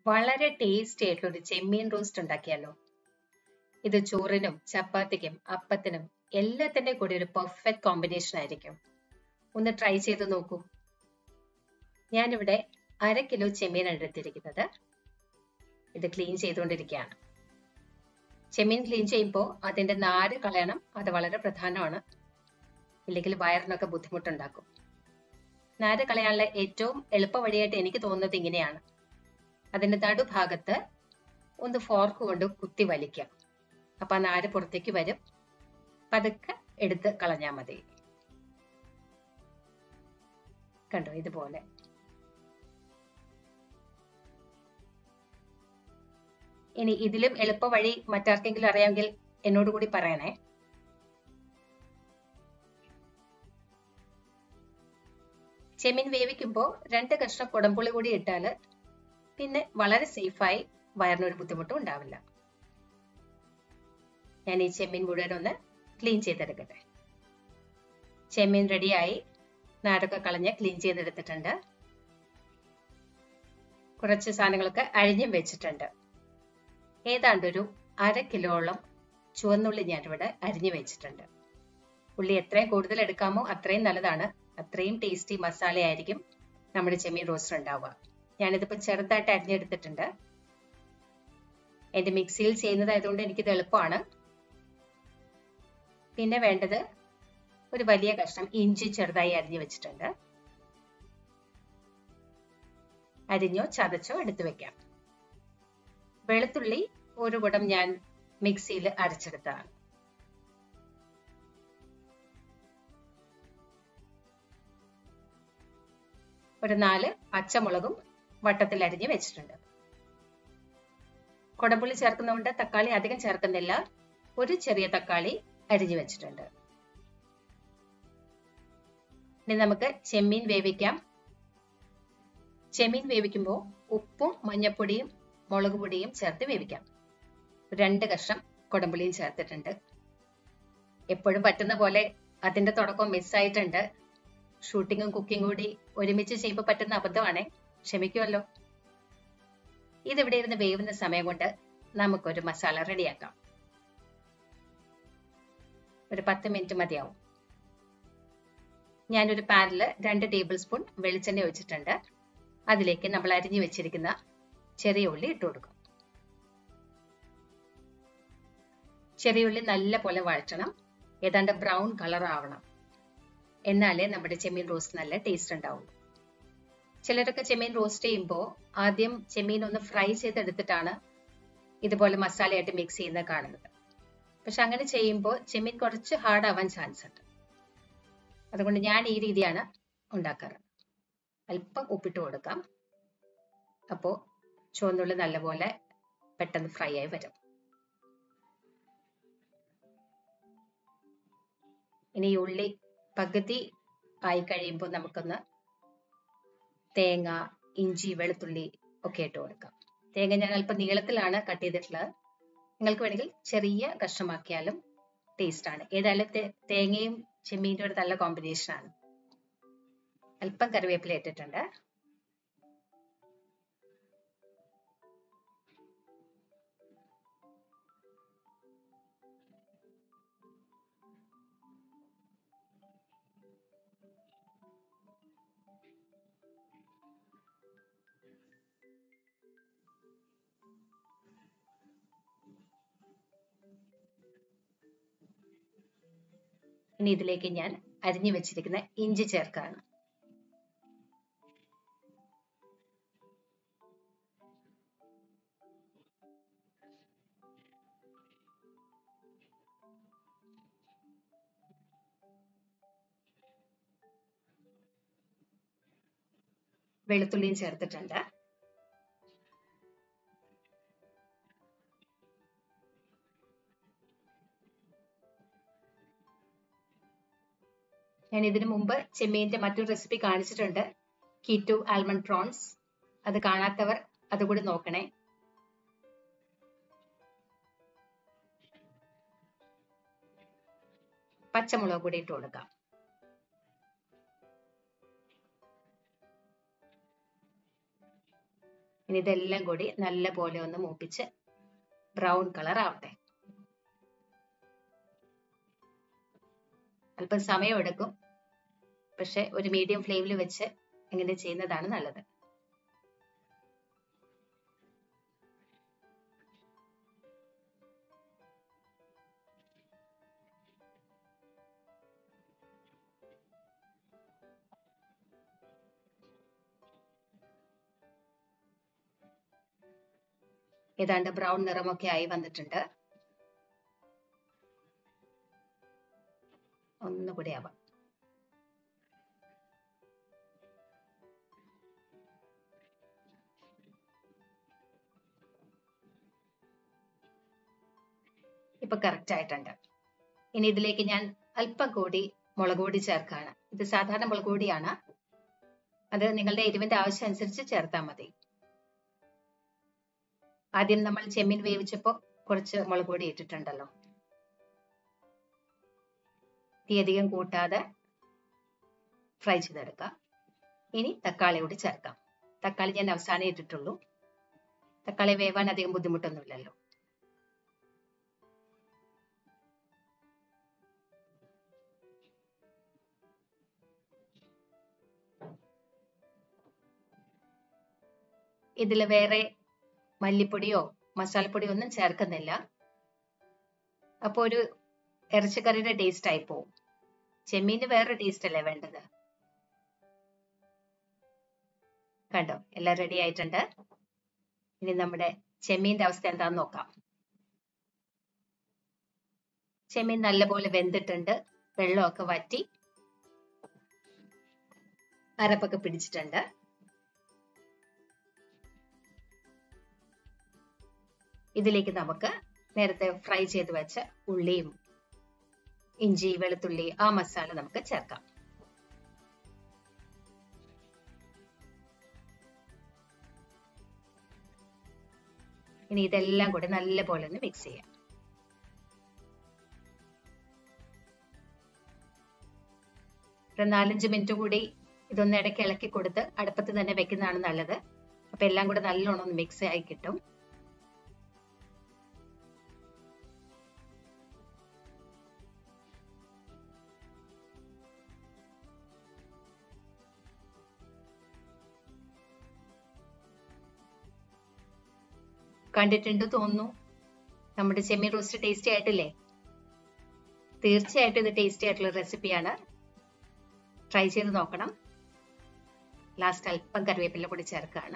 വളരെ ടേസ്റ്റി ആയിട്ടുള്ള ഒരു ചെമ്മീൻ റോസ്റ്റ് ഉണ്ടാക്കിയാലോ ഇത് ചോറിനും ചപ്പാത്തിക്കും അപ്പത്തിനും എല്ലാത്തിന്റെ കൂടി ഒരു പെർഫെക്റ്റ് കോമ്പിനേഷൻ ആയിരിക്കും ഒന്ന് ട്രൈ ചെയ്ത് നോക്കൂ ഞാനിവിടെ അര കിലോ ചെമ്മീൻ എടുത്തിരിക്കുന്നത് ഇത് ക്ലീൻ ചെയ്തുകൊണ്ടിരിക്കുകയാണ് ചെമ്മീൻ ക്ലീൻ ചെയ്യുമ്പോൾ അതിന്റെ നാര് കളയണം അത് വളരെ പ്രധാനമാണ് ഇല്ലെങ്കിൽ വയറിനൊക്കെ ബുദ്ധിമുട്ടുണ്ടാക്കും നാര് കളയാനുള്ള ഏറ്റവും എളുപ്പ വഴിയായിട്ട് എനിക്ക് തോന്നുന്നത് ഇങ്ങനെയാണ് അതിന്റെ നടുഭാഗത്ത് ഒന്ന് ഫോർക്ക് കൊണ്ട് കുത്തി വലിക്കാം അപ്പൊ ആ നാര് പുറത്തേക്ക് വരും പതുക്കെ എടുത്ത് കളഞ്ഞാൽ മതി കണ്ടോ ഇതുപോലെ ഇനി ഇതിലും എളുപ്പ വഴി മറ്റാർക്കെങ്കിലും അറിയാമെങ്കിൽ എന്നോട് കൂടി പറയണേ ചെമ്മീൻ വേവിക്കുമ്പോൾ രണ്ട് കഷ്ണം കുടംപുളി കൂടി ഇട്ടാൽ പിന്നെ വളരെ സേഫായി വയറിനൊരു ബുദ്ധിമുട്ടും ഉണ്ടാവില്ല ഞാൻ ഈ ചെമ്മീൻ മുഴുവൻ ഒന്ന് ക്ലീൻ ചെയ്തെടുക്കട്ടെ ചെമ്മീൻ റെഡിയായി നാരൊക്കെ കളഞ്ഞ് ക്ലീൻ ചെയ്തെടുത്തിട്ടുണ്ട് കുറച്ച് സാധനങ്ങളൊക്കെ അഴിഞ്ഞും വെച്ചിട്ടുണ്ട് ഏതാണ്ട് ഒരു അര കിലോളം ചുവന്നുള്ളി ഞാനിവിടെ അരിഞ്ഞു വെച്ചിട്ടുണ്ട് ഉള്ളി എത്രയും കൂടുതൽ എടുക്കാമോ അത്രയും നല്ലതാണ് അത്രയും ടേസ്റ്റി മസാലയായിരിക്കും നമ്മുടെ ചെമ്മീൻ റോസ്റ്റ് ഉണ്ടാവുക ഞാനിതിപ്പോൾ ചെറുതായിട്ട് അരിഞ്ഞെടുത്തിട്ടുണ്ട് എന്റെ മിക്സിയിൽ ചെയ്യുന്നതായതുകൊണ്ട് എനിക്കിത് എളുപ്പമാണ് പിന്നെ വേണ്ടത് ഒരു വലിയ കഷ്ണം ഇഞ്ചി ചെറുതായി അരിഞ്ഞു വെച്ചിട്ടുണ്ട് അരിഞ്ഞോ ചതച്ചോ എടുത്തു വെക്കാം വെളുത്തുള്ളി ഒരു കുടം ഞാൻ മിക്സിയിൽ അരച്ചെടുത്തതാണ് ഒരു നാല് പച്ചമുളകും വട്ടത്തിൽ അരിഞ്ഞ് വെച്ചിട്ടുണ്ട് കുടംപുള്ളി ചേർക്കുന്നതുകൊണ്ട് തക്കാളി അധികം ചേർക്കുന്നില്ല ഒരു ചെറിയ തക്കാളി അരിഞ്ഞു വെച്ചിട്ടുണ്ട് ഇനി നമുക്ക് ചെമ്മീൻ വേവിക്കാം ചെമ്മീൻ വേവിക്കുമ്പോൾ ഉപ്പും മഞ്ഞപ്പൊടിയും മുളക് പൊടിയും ചേർത്ത് വേവിക്കാം രണ്ട് കഷ്ണം കുടംപുളിയും ചേർത്തിട്ടുണ്ട് എപ്പോഴും പറ്റുന്ന പോലെ അതിന്റെ തുടക്കം മിസ്സായിട്ടുണ്ട് ഷൂട്ടിങ്ങും കുക്കിംഗ് കൂടി ഒരുമിച്ച് ചെയ്യുമ്പോൾ പറ്റുന്ന അബദ്ധമാണേ ക്ഷമിക്കുമല്ലോ ഇതിവിടെ ഇരുന്ന് വേവുന്ന സമയം കൊണ്ട് നമുക്കൊരു മസാല റെഡിയാക്കാം ഒരു പത്ത് മിനിറ്റ് മതിയാവും ഞാനൊരു പാനിൽ രണ്ട് ടേബിൾ സ്പൂൺ വെളിച്ചെണ്ണ ഒഴിച്ചിട്ടുണ്ട് അതിലേക്ക് നമ്മൾ അരിഞ്ഞു വെച്ചിരിക്കുന്ന ചെറിയ ഉള്ളി ഇട്ട് കൊടുക്കും ചെറിയ ഉള്ളി നല്ല പോലെ വഴറ്റണം ഏതാണ്ട് ബ്രൗൺ കളർ ആവണം എന്നാലേ നമ്മുടെ ചെമ്മീൻ റോസ്റ്റ് നല്ല ടേസ്റ്റ് ഉണ്ടാവുള്ളൂ ചിലരൊക്കെ ചെമ്മീൻ റോസ്റ്റ് ചെയ്യുമ്പോൾ ആദ്യം ചെമ്മീൻ ഒന്ന് ഫ്രൈ ചെയ്തെടുത്തിട്ടാണ് ഇതുപോലെ മസാലയായിട്ട് മിക്സ് ചെയ്യുന്നത് കാണുന്നത് പക്ഷെ അങ്ങനെ ചെയ്യുമ്പോൾ ചെമ്മീൻ കുറച്ച് ഹാർഡ് ആവാൻ ചാൻസ് ഉണ്ട് അതുകൊണ്ട് ഞാൻ ഈ രീതിയാണ് ഉണ്ടാക്കാറ് അല്പം ഉപ്പിട്ട് കൊടുക്കാം അപ്പോൾ ചുവന്നുള്ളി നല്ലപോലെ പെട്ടെന്ന് ഫ്രൈ ആയി വരും ഇനി ഈ ഉള്ളി പകുതി ആയി കഴിയുമ്പോൾ നമുക്കൊന്ന് തേങ്ങ ഇഞ്ചി വെളുത്തുള്ളി ഒക്കെ ഇട്ട് കൊടുക്കാം തേങ്ങ ഞാൻ അല്പം നീളത്തിലാണ് കട്ട് ചെയ്തിട്ടുള്ളത് നിങ്ങൾക്ക് വേണമെങ്കിൽ ചെറിയ കഷ്ണമാക്കിയാലും ടേസ്റ്റ് ആണ് ഏതായാലും തേങ്ങയും ചെമ്മീൻ്റെ ഒരു നല്ല കോമ്പിനേഷൻ ആണ് അല്പം കറിവേപ്പില ഇട്ടിട്ടുണ്ട് ഇനി ഇതിലേക്ക് ഞാൻ അരിഞ്ഞു വെച്ചിരിക്കുന്ന ഇഞ്ചി ചേർക്കാണ് വെളുത്തുള്ളിയും ചേർത്തിട്ടുണ്ട് ഞാൻ ഇതിനു മുമ്പ് ചെമ്മീന്റെ മറ്റൊരു റെസിപ്പി കാണിച്ചിട്ടുണ്ട് കീറ്റു ആൽമണ്ട് പ്രോൺസ് അത് കാണാത്തവർ അതുകൂടി നോക്കണേ പച്ചമുളക് കൂടി ഇട്ട് കൊടുക്കാം ഇനി ഇതെല്ലാം കൂടി നല്ല പോലെ ഒന്ന് മൂപ്പിച്ച് ബ്രൗൺ കളർ ആവട്ടെ അല്പം സമയം എടുക്കും പക്ഷെ ഒരു മീഡിയം ഫ്ലെയിമിൽ വെച്ച് ഇങ്ങനെ ചെയ്യുന്നതാണ് നല്ലത് ഏതാണ്ട് ബ്രൗൺ നിറമൊക്കെ ആയി വന്നിട്ടുണ്ട് ഒന്നുകൂടി ആവാം ഇപ്പൊ കറക്റ്റ് ആയിട്ടുണ്ട് ഇനി ഇതിലേക്ക് ഞാൻ അല്പം കൂടി മുളക് പൊടി ചേർക്കാണ് ഇത് സാധാരണ മുളക് പൊടിയാണ് അത് നിങ്ങളുടെ എരിവിന്റെ ആവശ്യം അനുസരിച്ച് ചേർത്താൽ മതി ആദ്യം നമ്മൾ ചെമ്മീൻ വേവിച്ചപ്പോൾ കുറച്ച് മുളക് പൊടി ഇട്ടിട്ടുണ്ടല്ലോ തീ അധികം കൂട്ടാതെ ഫ്രൈ ചെയ്തെടുക്കാം ഇനി തക്കാളി കൂടി ചേർക്കാം തക്കാളി ഞാൻ അവസാനം ഇട്ടിട്ടുള്ളൂ തക്കാളി വേവാൻ അധികം ബുദ്ധിമുട്ടൊന്നുമില്ലല്ലോ ഇതിൽ വേറെ മല്ലിപ്പൊടിയോ മസാലപ്പൊടിയോ ഒന്നും ചേർക്കുന്നില്ല അപ്പൊ ഒരു ഇറച്ചിക്കറിയുടെ ടേസ്റ്റ് ആയി പോവും ചെമ്മീന് വേറെ ടേസ്റ്റ് അല്ലേ വേണ്ടത് കണ്ടോ എല്ലാം റെഡി ആയിട്ടുണ്ട് ഇനി നമ്മുടെ ചെമ്മീന്റെ അവസ്ഥ എന്താന്ന് നോക്കാം ചെമ്മീൻ നല്ലപോലെ വെന്തിട്ടുണ്ട് വെള്ളമൊക്കെ വറ്റി അരപ്പൊക്കെ പിടിച്ചിട്ടുണ്ട് ഇതിലേക്ക് നമുക്ക് നേരത്തെ ഫ്രൈ ചെയ്ത് വെച്ച ഉള്ളിയും ഇഞ്ചി വെളുത്തുള്ളി ആ മസാല നമുക്ക് ചേർക്കാം ഇനി ഇതെല്ലാം കൂടി നല്ലപോലെ ഒന്ന് മിക്സ് ചെയ്യാം ഒരു നാലഞ്ച് മിനിറ്റ് കൂടി ഇതൊന്ന് ഇടയ്ക്ക് ഇളക്കി കൊടുത്ത് അടുപ്പത്ത് തന്നെ വെക്കുന്നതാണ് നല്ലത് അപ്പൊ എല്ലാം കൂടെ നല്ലോണം ഒന്ന് മിക്സ് ആയി കിട്ടും കണ്ടിട്ടുണ്ട് തോന്നുന്നു നമ്മുടെ ചെമ്മീൻ റോസ്റ്റ് ടേസ്റ്റി ആയിട്ടില്ലേ തീർച്ചയായിട്ടും ഇത് ടേസ്റ്റി ആയിട്ടുള്ള റെസിപ്പിയാണ് ട്രൈ ചെയ്ത് നോക്കണം ലാസ്റ്റ് അല്പം കറിവേപ്പില കൂടി ചേർക്കുകയാണ്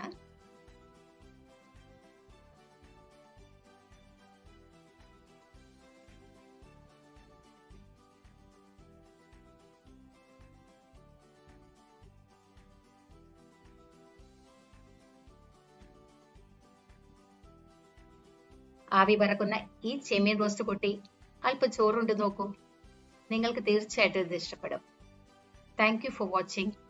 ആവി പറക്കുന്ന ഈ ചെമ്മീൻ റോസ്റ്റ് പൊട്ടി അല്പം ചോറുണ്ട് നോക്കൂ നിങ്ങൾക്ക് തീർച്ചയായിട്ടും ഇത് ഇഷ്ടപ്പെടും താങ്ക് യു ഫോർ വാച്ചിങ്